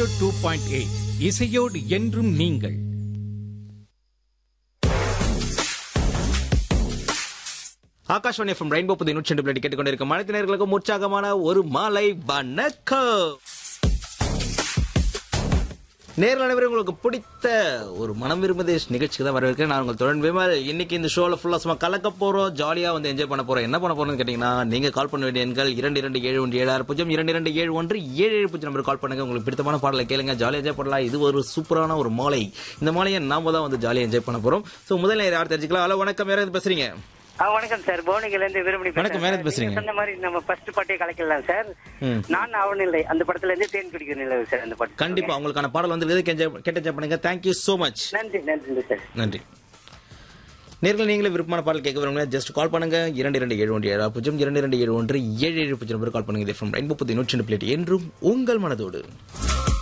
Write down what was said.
Zero two point eight இசையோடு என்றும் நீங்கள் ஆகாஷ்வாணி ஃப்ரம் ரெயின்போ புதிய நூற்றி ரெண்டு பிளேட் கேட்டுக்கொண்டிருக்கும் மனிதர்களுக்கும் உற்சாகமான ஒரு மாலை வணக்கம் நேரில் அனைவரும் உங்களுக்கு பிடித்த ஒரு மனம் விரும்புதே நிகழ்ச்சிக்கு தான் வரவேற்கிறேன் நான் உங்கள் தொடர்ந்து விமல் இன்னைக்கு இந்த ஷோல ஃபுல்லா சும்மா கலக்க போறோம் ஜாலியா வந்து என்ஜாய் பண்ண போறோம் என்ன பண்ண போறோம்னு கேட்டீங்கன்னா நீங்க கால் பண்ண வேண்டிய எண்கள் இரண்டு இரண்டு ஏழு ஒன்று ஏழு ஆறு பூஜ்ஜியம் இரண்டு இரண்டு ஏழு ஒன்று ஏழு ஏழு பூஜ்ஜியம் நம்பர் கால் பண்ணுங்க உங்களுக்கு பிடித்தமான பாடலை கேளுங்க ஜாலியா என்ஜாய் பண்ணலாம் இது ஒரு சூப்பரான ஒரு மாலை இந்த மாலையை நாம தான் வந்து ஜாலியா என்ஜாய் பண்ண போறோம் சோ முதல்ல யார் தெரிஞ்சுக்கலாம் ஹலோ வணக்கம் யாராவது பேசுறீங்க ஆ, வணக்கம் சார் போனிகில இருந்து விரும்பி வணக்கம், யார் பேசுறீங்க? சொன்ன மாதிரி நம்ம ஃபர்ஸ்ட் பாட்டே கலக்கலாம் சார் ம். நான் அவன் இல்லை அந்த படத்துல இருந்து தேன் குடிக்கிற நிலவு சார் அந்த பாட்டு கண்டிப்பா உங்களுக்கான பாடல் வந்து கேட்டு என்ஜாய் பண்ணுங்க தேங்க்யூ சோ மச் நன்றி நன்றி சார் நன்றி நேரில் நீங்களே விருப்பமான பாடல் கேட்க விரும்புங்க ஜஸ்ட் கால் பண்ணுங்க இரண்டு இரண்டு ஏழு ஒன்று ஏழு பூஜ்ஜியம் இரண்டு இரண்டு ஏழு ஒன்று ஏழு ஏழு பூஜ்ஜியம் நம்பர் கால் பண்ணுங்க இது ஃப்ரம் ரெயின்போ புத்தி நூற்றி ரெண்டு பிளேட் என்றும் உங்கள் மனதோடு